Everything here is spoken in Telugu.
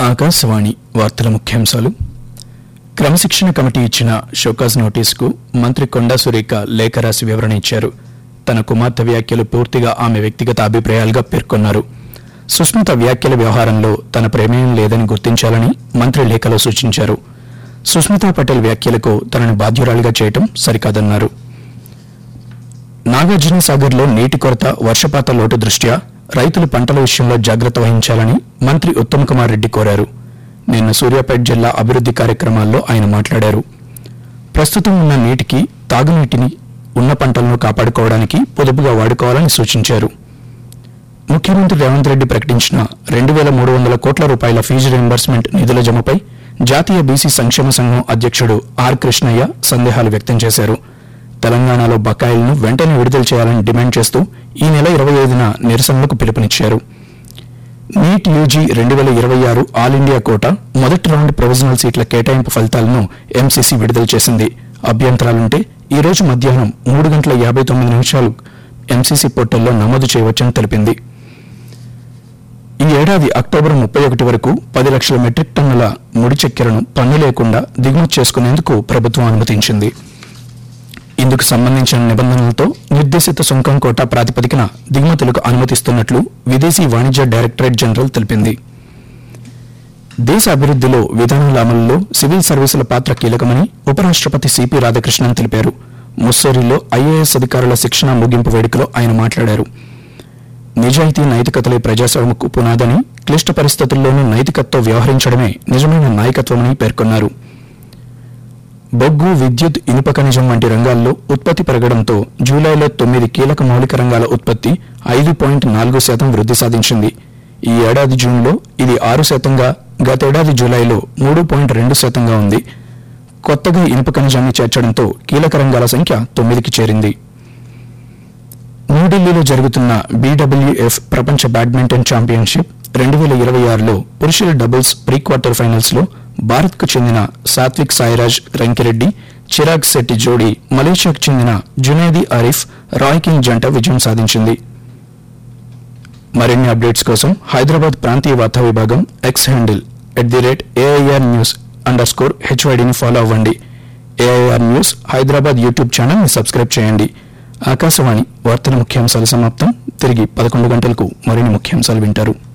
ఆకాశవాణి వార్తల ముఖ్యాంశాలు క్రమశిక్షణ కమిటీ ఇచ్చిన షోకాజ్ నోటీసుకు మంత్రి కొండా సురేఖ లేఖ రాసి వివరణ ఇచ్చారు తన కుమార్తె వ్యాఖ్యలు పూర్తిగా ఆమె వ్యక్తిగత అభిప్రాయాలుగా పేర్కొన్నారు సుస్మిత వ్యాఖ్యల వ్యవహారంలో తన ప్రమేయం లేదని గుర్తించాలని మంత్రి లేఖలో సూచించారు సుస్మితా పటేల్ వ్యాఖ్యలకు తనను బాధ్యురాలిగా చేయటం సరికాదన్నారు నాగార్జున సాగర్లో నీటి కొరత వర్షపాత లోటు దృష్ట్యా రైతులు పంటల విషయంలో జాగ్రత్త వహించాలని మంత్రి ఉత్తమ్ కుమార్ రెడ్డి కోరారు నిన్న సూర్యాపేట జిల్లా అభివృద్ది కార్యక్రమాల్లో ఆయన మాట్లాడారు ప్రస్తుతం ఉన్న నీటికి తాగునీటిని ఉన్న పంటలను కాపాడుకోవడానికి పొదుపుగా వాడుకోవాలని సూచించారు ముఖ్యమంత్రి రేవంత్ రెడ్డి ప్రకటించిన రెండు వేల మూడు వందల కోట్ల రూపాయల ఫీజు రీంబర్స్మెంట్ నిధుల జమపై జాతీయ బీసీ సంక్షేమ సంఘం అధ్యక్షుడు ఆర్ కృష్ణయ్య సందేహాలు వ్యక్తం చేశారు తెలంగాణలో బకాయిలను వెంటనే విడుదల చేయాలని డిమాండ్ చేస్తూ ఈ నెల ఇరవై ఐదున నిరసనలకు పిలుపునిచ్చారు నీట్ యూజీ రెండు వేల ఇరవై ఆరు ఆల్ ఇండియా కోట మొదటి రౌండ్ ప్రొవిజనల్ సీట్ల కేటాయింపు ఫలితాలను ఎంసీసీ విడుదల చేసింది అభ్యంతరాలుంటే ఈ రోజు మధ్యాహ్నం మూడు గంటల యాభై తొమ్మిది నిమిషాలు ఎంసీసీ పోర్టల్లో నమోదు చేయవచ్చని తెలిపింది ఈ ఏడాది అక్టోబర్ ముప్పై ఒకటి వరకు పది లక్షల మెట్రిక్ టన్నుల ముడి చక్కెరను పన్ను లేకుండా దిగుమతి చేసుకునేందుకు ప్రభుత్వం అనుమతించింది ఇందుకు సంబంధించిన నిబంధనలతో నిర్దేశిత సుంకం కోటా ప్రాతిపదికన దిగుమతులకు అనుమతిస్తున్నట్లు విదేశీ వాణిజ్య డైరెక్టరేట్ జనరల్ తెలిపింది దేశ అభివృద్దిలో విధానాల అమలులో సివిల్ సర్వీసుల పాత్ర కీలకమని ఉపరాష్ట్రపతి సిపి రాధాకృష్ణన్ తెలిపారు ముస్సోరిలో ఐఏఎస్ అధికారుల శిక్షణ ముగింపు వేడుకలో ఆయన మాట్లాడారు నిజాయితీ నైతికతలే ప్రజాస్వామ్యకు పునాదని క్లిష్ట పరిస్థితుల్లోనూ నైతికతతో వ్యవహరించడమే నిజమైన నాయకత్వమని పేర్కొన్నారు బొగ్గు విద్యుత్ ఇనుప ఖనిజం వంటి రంగాల్లో ఉత్పత్తి పెరగడంతో జూలైలో తొమ్మిది కీలక మౌలిక రంగాల ఉత్పత్తి ఐదు పాయింట్ నాలుగు శాతం వృద్ధి సాధించింది ఈ ఏడాది జూన్లో ఇది ఆరు శాతంగా గతేడాది జూలైలో మూడు పాయింట్ రెండు శాతంగా ఉంది కొత్తగా ఇనుప ఖనిజాన్ని చేర్చడంతో కీలక రంగాల సంఖ్య తొమ్మిదికి చేరింది న్యూఢిల్లీలో జరుగుతున్న బీడబ్ల్యూఎఫ్ ప్రపంచ బ్యాడ్మింటన్ ఛాంపియన్షిప్ రెండు వేల ఇరవై ఆరులో పురుషుల డబుల్స్ ప్రీ క్వార్టర్ ఫైనల్స్ లో భారత్ కు చెందిన సాత్విక్ సాయిరాజ్ రంకిరెడ్డి చిరాగ్ శెట్టి జోడీ మలేషియాకు చెందిన జునేది ఆరిఫ్ రాయ్ కింగ్ జంట విజయం సాధించింది మరిన్ని అప్డేట్స్ కోసం హైదరాబాద్ ప్రాంతీయ వార్తా విభాగం X handle at the rate AIR news underscore హెచ్వైడిని ఫాలో అవ్వండి AIR news Hyderabad YouTube channel ని సబ్స్క్రైబ్ చేయండి ఆకాశవాణి వార్తల ముఖ్యాంశాలు సమాప్తం తిరిగి పదకొండు గంటలకు మరిన్ని ముఖ్యాంశాలు వింటారు